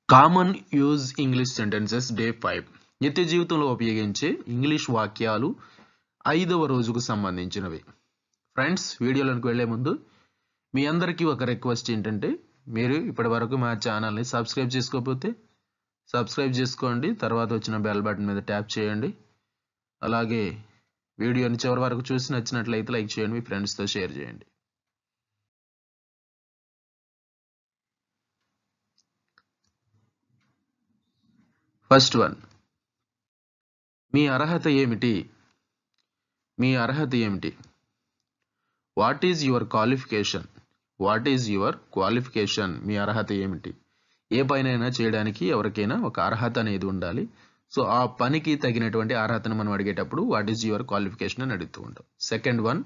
Common use English sentences day five నిత్య జీవితంలో ఉపయోగించే ఇంగ్లీష్ వాక్యాలు ఐదవ రోజుకు సంబంధించినవి ఫ్రెండ్స్ వీడియోలోకి వెళ్లే ముందు మీ అందరికీ ఒక రిక్వెస్ట్ ఏంటంటే మీరు ఇప్పటి వరకు మా ఛానల్ని సబ్స్క్రైబ్ చేసుకోకపోతే సబ్స్క్రైబ్ చేసుకోండి తర్వాత వచ్చిన బెల్ బటన్ మీద ట్యాప్ చేయండి అలాగే వీడియోని చివరి వరకు చూసి నచ్చినట్లయితే లైక్ చేయండి మీ ఫ్రెండ్స్తో షేర్ చేయండి ఫస్ట్ వన్ మీ అర్హత ఏమిటి మీ అర్హత ఏమిటి what is your qualification what is your qualification మీ అర్హత ఏమిటి ఏ పైనైనా చేయడానికి ఎవరికైనా ఒక అర్హత అనేది ఉండాలి సో ఆ పనికి తగినటువంటి అర్హతను మనం అడిగేటప్పుడు వాట్ ఈజ్ యువర్ క్వాలిఫికేషన్ అని అడుగుతూ ఉంటాం సెకండ్ వన్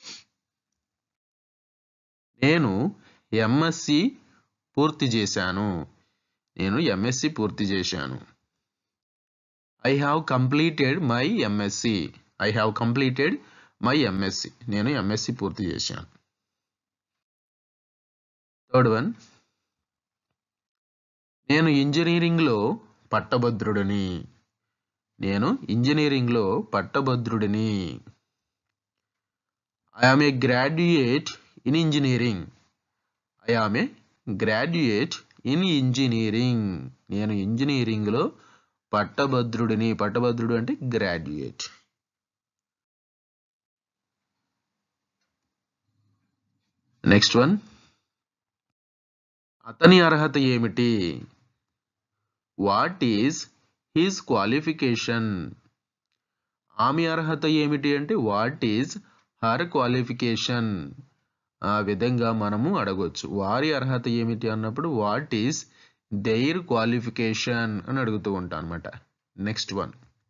నేను ఎంఎస్సి పూర్తి చేశాను నేను ఎంఎస్సి పూర్తి చేశాను I have completed my MSc I have completed my MSc నేను ఎంఎస్సి పూర్తి చేశాను థర్డ్ వన్ నేను ఇంజనీరింగ్లో పట్టభద్రుడిని నేను ఇంజనీరింగ్లో పట్టభద్రుడిని I am a graduate in engineering I am a graduate in engineering నేను ఇంజనీరింగ్లో పట్టభద్రుడిని పట్టభద్రుడు అంటే గ్రాడ్యుయేట్ నెక్స్ట్ వన్ అతని అర్హత ఏమిటి వాట్ ఈజ్ హీస్ క్వాలిఫికేషన్ ఆమె అర్హత ఏమిటి అంటే వాట్ ఈజ్ హర్ క్వాలిఫికేషన్ ఆ విధంగా మనము అడగొచ్చు వారి అర్హత ఏమిటి అన్నప్పుడు వాట్ ఈజ్ దెయిర్ క్వాలిఫికేషన్ అని అడుగుతూ ఉంటాం అనమాట నెక్స్ట్ వన్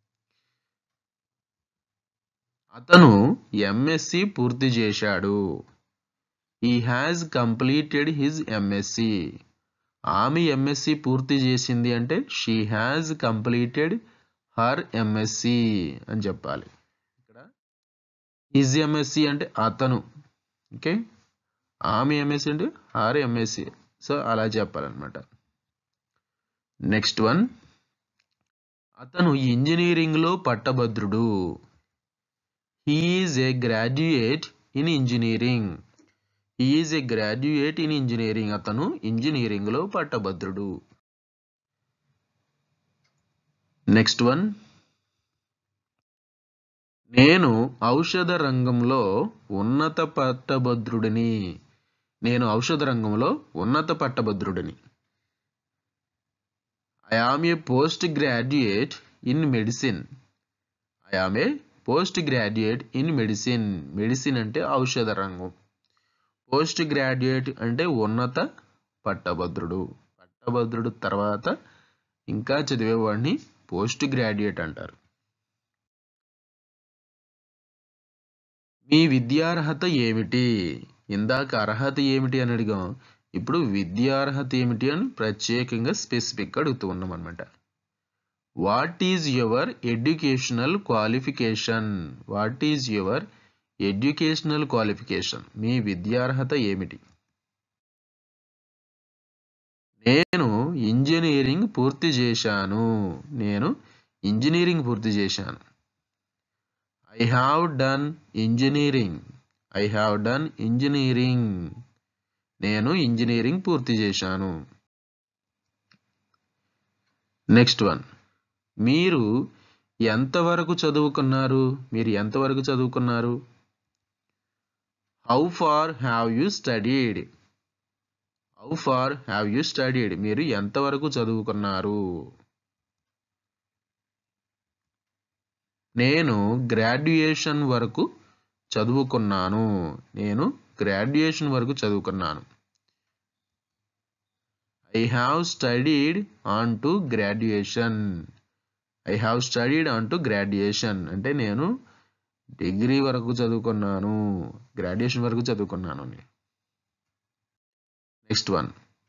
అతను ఎంఎస్సి పూర్తి చేశాడు he has completed his MSc ఆమె ఎంఎస్సి పూర్తి చేసింది అంటే she has completed her MSc అని చెప్పాలి ఇక్కడ హిజ్ ఎంఎస్సి అంటే అతను ఓకే ఆమె ఎంఎస్సి అంటే హర్ ఎంఎస్సి సో అలా చెప్పాలన్నమాట నెక్స్ట్ వన్ అతను ఇంజనీరింగ్లో పట్టభద్రుడు he is a graduate in engineering is a graduate in engineering అతను ఇంజనీరింగ్లో పట్టభద్రుడు నెక్స్ట్ వన్ నేను ఔషధ రంగంలో ఉన్నత పట్టభద్రుడిని నేను ఔషధ రంగంలో ఉన్నత పట్టభద్రుడిని I am a post graduate in medicine I am a post graduate in medicine medicine అంటే ఔషధ రంగం పోస్ట్ గ్రాడ్యుయేట్ అంటే ఉన్నత పట్టభద్రుడు పట్టభద్రుడు తర్వాత ఇంకా చదివేవాడిని పోస్ట్ గ్రాడ్యుయేట్ అంటారు మీ విద్యార్హత ఏమిటి ఇందాక అర్హత ఏమిటి అని అడిగాం ఇప్పుడు విద్యార్హత ఏమిటి అని ప్రత్యేకంగా స్పెసిఫిక్గా అడుగుతూ ఉన్నాం అనమాట what is your educational qualification what is your educational qualification మీ విద్యార్హత ఏమిటి నేను ఇంజనీరింగ్ పూర్తి చేశాను నేను ఇంజనీరింగ్ పూర్తి చేశాను I have done engineering I have done engineering నేను ఇంజనీరింగ్ పూర్తి చేశాను నెక్స్ట్ వన్ మీరు ఎంతవరకు చదువుకున్నారు మీరు ఎంతవరకు చదువుకున్నారు how far have you studied how far have you studied మీరు ఎంతవరకు చదువుకున్నారు నేను గ్రాడ్యుయేషన్ వరకు చదువుకున్నాను నేను గ్రాడ్యుయేషన్ వరకు చదువుకున్నాను I have studied on to graduation I have studied on to graduation అంటే నేను డిగ్రీ వరకు చదువుకున్నాను గ్రాడ్యుయేషన్ వరకు చదువుకున్నాను నెక్స్ట్ వన్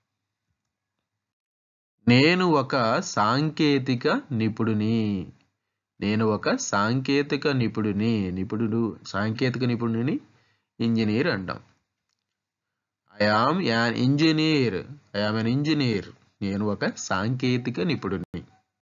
నేను ఒక సాంకేతిక నిపుణుని నేను ఒక సాంకేతిక నిపుణుని నిపుణుడు సాంకేతిక నిపుణుని ఇంజనీర్ అంటాం I am an engineer I am an engineer నేను ఒక సాంకేతిక నిపుణుడిని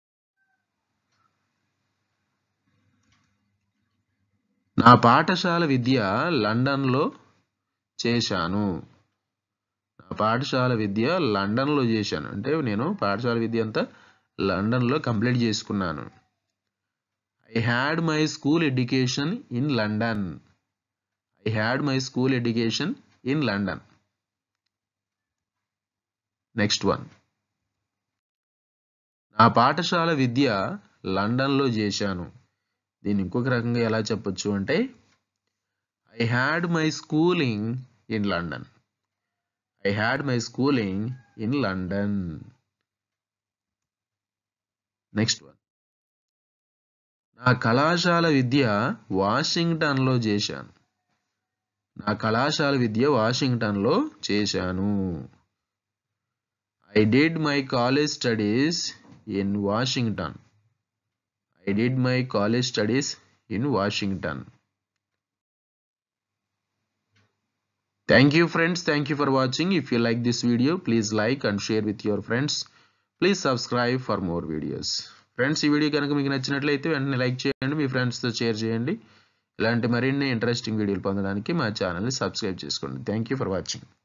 నా పాఠశాల విద్య లండన్లో చేశాను నా పాఠశాల విద్య లండన్లో చేశాను అంటే నేను పాఠశాల విద్య అంతా లండన్లో కంప్లీట్ చేసుకున్నాను I had my school education in London I had my school education in London next one నా పాఠశాల విద్య లండన్లో చేశాను దీన్ని ఇంకొక రకంగా ఎలా చెప్పొచ్చు అంటే I had my schooling in London I had my schooling in London next one నా కళాశాల విద్య వాషింగ్టన్లో చేశాను నా కళాశాల విద్య వాషింగ్టన్లో చేశాను I did my college studies in Washington I did my college studies in Washington. Thank you friends. Thank you for watching. If you like this video, please like and share with your friends. Please subscribe for more videos. Friends ఈ video కనుక మీకు నచ్చినట్లయితే వెంటనే like చేయండి మీ ఫ్రెండ్స్తో share చేయండి ఇలాంటి మరిన్ని ఇంట్రెస్టింగ్ వీడియోలు పొందడానికి మా ఛానల్ని సబ్స్క్రైబ్ చేసుకోండి థ్యాంక్ యూ ఫర్ వాచింగ్